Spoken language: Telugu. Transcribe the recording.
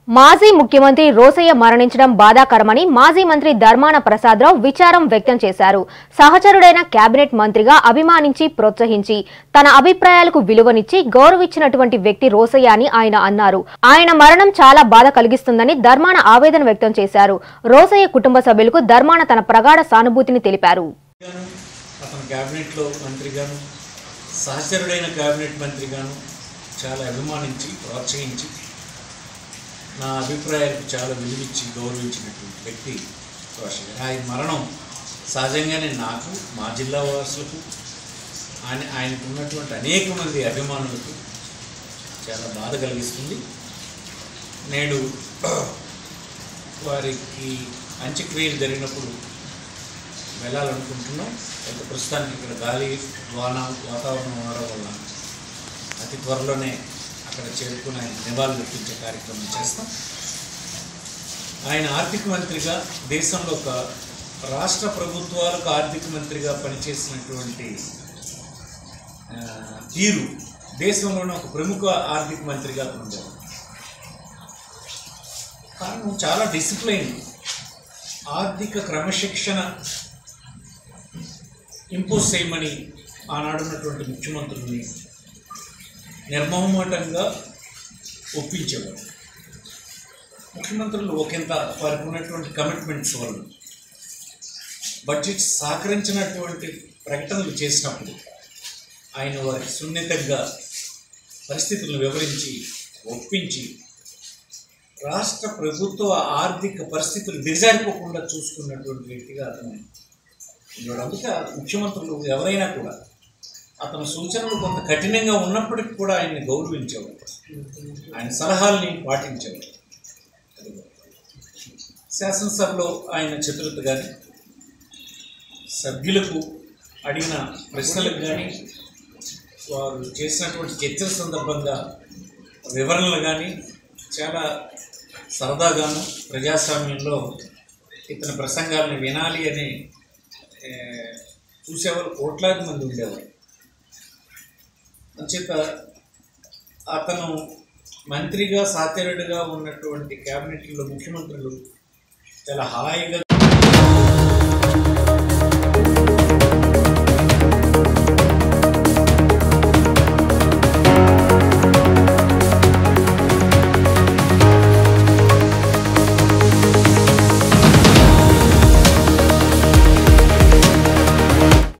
మాజీ ముఖ్యమంత్రి రోసయ్య మరణించడం బాధాకరమని మాజీ మంత్రి ధర్మాన ప్రసాదరావు విచారం వ్యక్తం చేశారు సహచరుడైన కేబినెట్ మంత్రిగా అభిమానించి ప్రోత్సహించి తన అభిప్రాయాలకు విలువనిచ్చి గౌరవించినటువంటి వ్యక్తి రోసయ్య అని ఆయన అన్నారు ఆయన మరణం చాలా బాధ కలిగిస్తుందని ధర్మాన ఆవేదన వ్యక్తం చేశారు రోసయ్య కుటుంబ సభ్యులకు ధర్మాన తన ప్రగాఢ సానుభూతిని తెలిపారు గాను అతను క్యాబినెట్లో మంత్రిగాను సహచరుడైన క్యాబినెట్ మంత్రిగాను చాలా అభిమానించి ప్రోత్సహించి నా అభిప్రాయాలకు చాలా విలువిచ్చి గౌరవించినటువంటి వ్యక్తి రోషన్ గారు ఆయన మరణం సహజంగానే నాకు మా జిల్లా వాసులకు ఆయన ఆయనకు ఉన్నటువంటి అనేక మంది అభిమానులకు చాలా బాధ కలిగిస్తుంది నేడు వారికి అంత్యక్రియలు జరిగినప్పుడు వెళ్ళాలనుకుంటున్నాం అయితే ప్రస్తుతానికి ఇక్కడ గాలి వాన వాతావరణం ఉండడం వల్ల అతి త్వరలోనే అక్కడ చేరుకుని ఆయన నివాళులు అర్పించే కార్యక్రమం చేస్తాం ఆయన ఆర్థిక మంత్రిగా దేశంలో ఒక రాష్ట్ర ప్రభుత్వాలకు ఆర్థిక మంత్రిగా పనిచేసినటువంటి ఆ, తీరు దేశంలోనే ఒక ప్రముఖ ఆర్థిక మంత్రిగా అతను ఉండేవాడు కారణం చాలా డిసిప్లైన్ ఆర్థిక క్రమశిక్షణ ఇంపోజ్ చేయమని ఆనాడున్నటువంటి ముఖ్యమంత్రుల్ని నిర్మోహమాటంగా ఒప్పించేవారు ముఖ్యమంత్రులు ఒకంత వారికి ఉన్నటువంటి కమిట్మెంట్స్ వల్ల బడ్జెట్ సహకరించినటువంటి ప్రకటనలు చేసినప్పుడు ఆయన వారికి సున్నితంగా పరిస్థితులను వివరించి ఒప్పించి రాష్ట్ర ప్రభుత్వ ఆర్థిక పరిస్థితులు దిగజారిపోకుండా చూసుకున్నటువంటి వ్యక్తిగా అతను ఉన్నాడు అందుకే ముఖ్యమంత్రులు ఎవరైనా కూడా అతని సూచనలు కొంత కఠినంగా ఉన్నప్పటికీ కూడా ఆయన్ని గౌరవించేవారు ఆయన సలహాల్ని పాటించేవారు అదిగో. శాసనసభలో ఆయన చతురత కానీ సభ్యులకు అడిగిన ప్రశ్నలకు కానీ వారు చేసినటువంటి చర్చల సందర్భంగా వివరణలు కానీ చాలా సరదాగాను ప్రజాస్వామ్యంలో ఇతని ప్రసంగాలను వినాలి అని ఏ, చూసేవారు కోట్లాది మంది ఉండేవారు అంచేత అతను మంత్రిగా సాతీరుడిగా ఉన్నటువంటి క్యాబినెట్లో ముఖ్యమంత్రులు చాలా హాయిగా